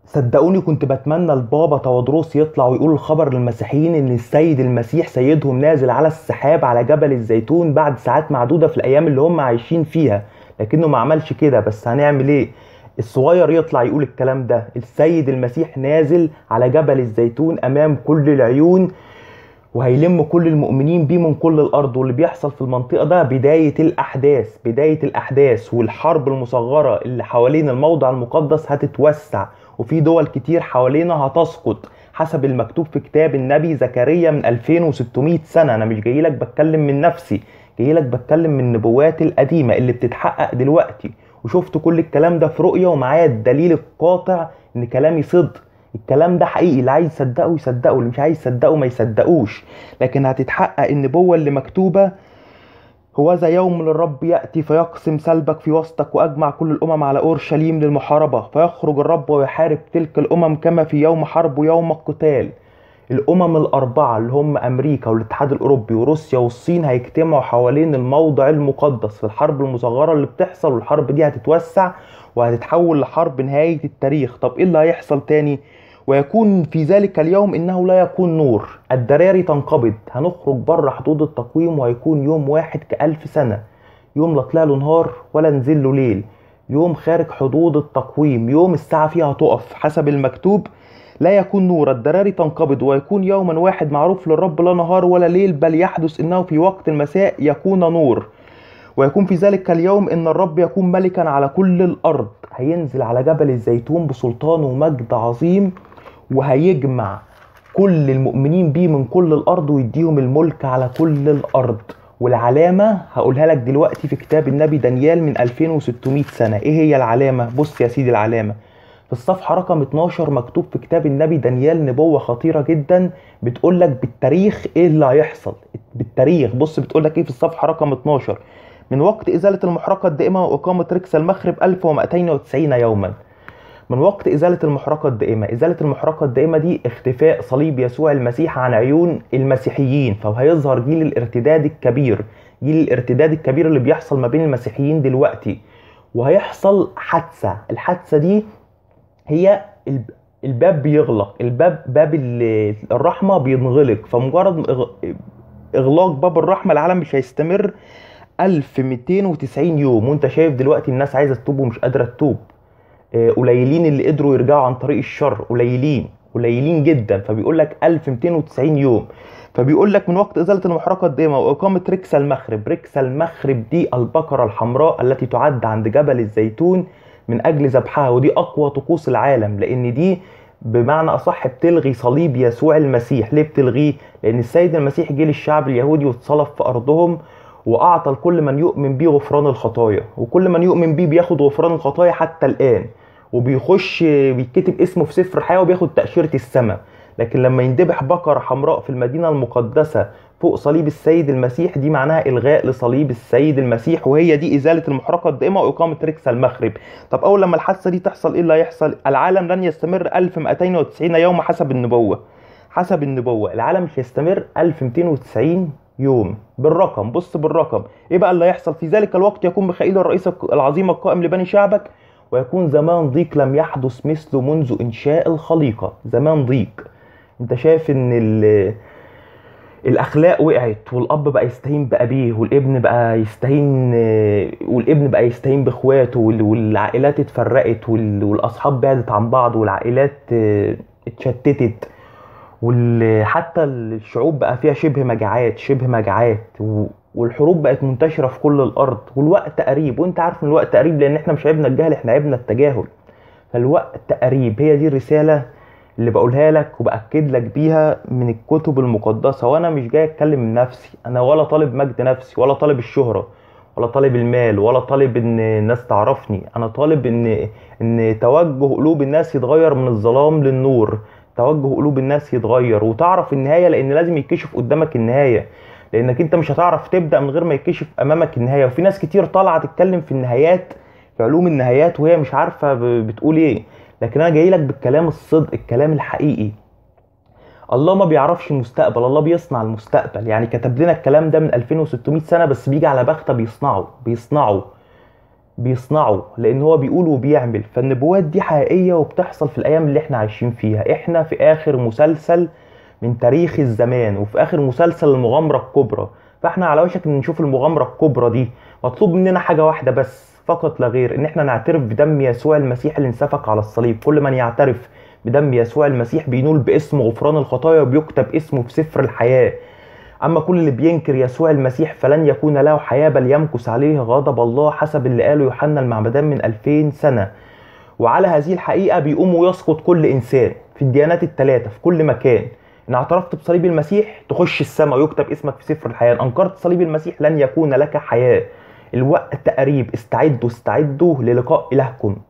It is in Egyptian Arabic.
صدقوني كنت بتمنى البابا تودروس يطلع ويقول الخبر للمسيحيين ان السيد المسيح سيدهم نازل على السحاب على جبل الزيتون بعد ساعات معدودة في الايام اللي هم عايشين فيها لكنه ما عملش كده بس هنعمل ايه الصغير يطلع يقول الكلام ده السيد المسيح نازل على جبل الزيتون امام كل العيون وهيلم كل المؤمنين بيه من كل الارض واللي بيحصل في المنطقه ده بدايه الاحداث بدايه الاحداث والحرب المصغره اللي حوالين الموضع المقدس هتتوسع وفي دول كتير حوالينا هتسقط حسب المكتوب في كتاب النبي زكريا من 2600 سنه انا مش جاي لك بتكلم من نفسي جاي لك بتكلم من النبوات القديمه اللي بتتحقق دلوقتي وشفت كل الكلام ده في رؤيه ومعايا الدليل القاطع ان كلامي صدق الكلام ده حقيقي اللي عايز يصدقه يصدقه اللي مش عايز يصدقه ما يصدقوش لكن هتتحقق النبوة اللي مكتوبة هو ذا يوم للرب يأتي فيقسم سلبك في وسطك وأجمع كل الأمم على أورشليم للمحاربة فيخرج الرب ويحارب تلك الأمم كما في يوم حرب ويوم القتال الأمم الأربعة اللي هم أمريكا والاتحاد الأوروبي وروسيا والصين هيجتمعوا حوالين الموضع المقدس في الحرب المصغرة اللي بتحصل والحرب دي هتتوسع وهتتحول لحرب نهاية التاريخ طب إيه اللي هيحصل تاني؟ ويكون في ذلك اليوم انه لا يكون نور الدراري تنقبض هنخرج بره حدود التقويم وهيكون يوم واحد كألف سنة يوم لا طلع له نهار ولا نزل له ليل يوم خارج حدود التقويم يوم الساعة فيها تقف حسب المكتوب لا يكون نور الدراري تنقبض ويكون يوما واحد معروف للرب لا نهار ولا ليل بل يحدث انه في وقت المساء يكون نور ويكون في ذلك اليوم ان الرب يكون ملكا على كل الارض هينزل على جبل الزيتون بسلطان ومجد عظيم وهيجمع كل المؤمنين بيه من كل الارض ويديهم الملك على كل الارض والعلامة هقولها لك دلوقتي في كتاب النبي دانيال من 2600 سنة ايه هي العلامة بص يا سيدي العلامة في الصفحة رقم 12 مكتوب في كتاب النبي دانيال نبوة خطيرة جدا بتقول لك بالتاريخ ايه اللي هيحصل بالتاريخ بص بتقول لك ايه في الصفحة رقم 12 من وقت إزالة المحرقة الدائمة وإقامة ركس المخرب 1290 يوما من وقت إزالة المحرقة الدائمة إزالة المحرقة الدائمة دي اختفاء صليب يسوع المسيح عن عيون المسيحيين فهيظهر جيل الارتداد الكبير جيل الارتداد الكبير اللي بيحصل ما بين المسيحيين دلوقتي وهيحصل حادثة الحادثة دي هي الب- الباب بيغلق الباب باب ال- الرحمة بينغلق فمجرد إغ- إغلاق باب الرحمة العالم مش هيستمر 1290 يوم وانت شايف دلوقتي الناس عايزة تتوب ومش قادرة تتوب آه، قليلين اللي قدروا يرجعوا عن طريق الشر قليلين قليلين جدا فبيقول لك 1290 يوم فبيقول لك من وقت ازاله المحرقه الدائمه واقامه ركس المخرب ركس المخرب دي البقره الحمراء التي تعد عند جبل الزيتون من اجل ذبحها ودي اقوى طقوس العالم لان دي بمعنى اصح بتلغي صليب يسوع المسيح ليه بتلغيه لان السيد المسيح جه للشعب اليهودي واتصلب في ارضهم واعطى لكل من يؤمن بيه غفران الخطايا وكل من يؤمن بيه بياخد غفران الخطايا حتى الان وبيخش بيتكتب اسمه في سفر الحياه وبياخد تاشيره السماء لكن لما يندبح بقره حمراء في المدينه المقدسه فوق صليب السيد المسيح دي معناها الغاء لصليب السيد المسيح وهي دي ازاله المحرقه الدائمه واقامه ركس المخرب طب اول لما الحادثه دي تحصل ايه اللي هيحصل العالم لن يستمر 1290 يوم حسب النبوه حسب النبوه العالم مش هيستمر 1290 يوم بالرقم بص بالرقم ايه بقى اللي هيحصل في ذلك الوقت يكون ميخائيل الرئيس العظيم القائم لبني شعبك ويكون زمان ضيق لم يحدث مثله منذ انشاء الخليقه زمان ضيق انت شايف ان ال- الاخلاق وقعت والاب بقى يستهين بابيه والابن بقى يستهين والابن بقى يستهين باخواته وال- والعائلات اتفرقت وال- والاصحاب بعدت عن بعض والعائلات اه، اتشتتت وحتى الشعوب بقى فيها شبه مجاعات شبه مجاعات و- والحروب بقت منتشرة في كل الأرض والوقت قريب وأنت عارف إن الوقت قريب لأن إحنا مش عيبنا الجهل إحنا عيبنا التجاهل فالوقت قريب هي دي الرسالة اللي بقولها لك وبأكد لك بيها من الكتب المقدسة وأنا مش جاي أتكلم من نفسي أنا ولا طالب مجد نفسي ولا طالب الشهرة ولا طالب المال ولا طالب ان الناس تعرفني انا طالب ان ان توجه قلوب الناس يتغير من الظلام للنور توجه قلوب الناس يتغير وتعرف النهايه لان لازم يتكشف قدامك النهايه لانك انت مش هتعرف تبدا من غير ما يتكشف امامك النهايه وفي ناس كتير طالعه تتكلم في النهايات في علوم النهايات وهي مش عارفه ب- بتقول ايه لكن انا جاي لك بالكلام الصدق الكلام الحقيقي الله ما بيعرفش المستقبل الله بيصنع المستقبل يعني كتب لنا الكلام ده من 2600 سنه بس بيجي على بختة بيصنعه بيصنعه بيصنعه لان هو بيقول وبيعمل فالنبوات دي حقيقية وبتحصل في الايام اللي احنا عايشين فيها احنا في اخر مسلسل من تاريخ الزمان وفي اخر مسلسل المغامرة الكبرى فاحنا على وشك ان نشوف المغامرة الكبرى دي مطلوب مننا حاجة واحدة بس فقط لا غير ان احنا نعترف بدم يسوع المسيح اللي انسفك على الصليب كل من يعترف بدم يسوع المسيح بينول باسم غفران الخطايا وبيكتب اسمه في سفر الحياة أما كل اللي بينكر يسوع المسيح فلن يكون له حياة بل يمكث عليه غضب الله حسب اللي قاله يوحنا المعمدان من 2000 سنة وعلى هذه الحقيقة بيقوم ويسقط كل إنسان في الديانات الثلاثة في كل مكان إن اعترفت بصليب المسيح تخش السماء ويكتب اسمك في سفر الحياة إن أنكرت صليب المسيح لن يكون لك حياة الوقت قريب استعدوا استعدوا للقاء إلهكم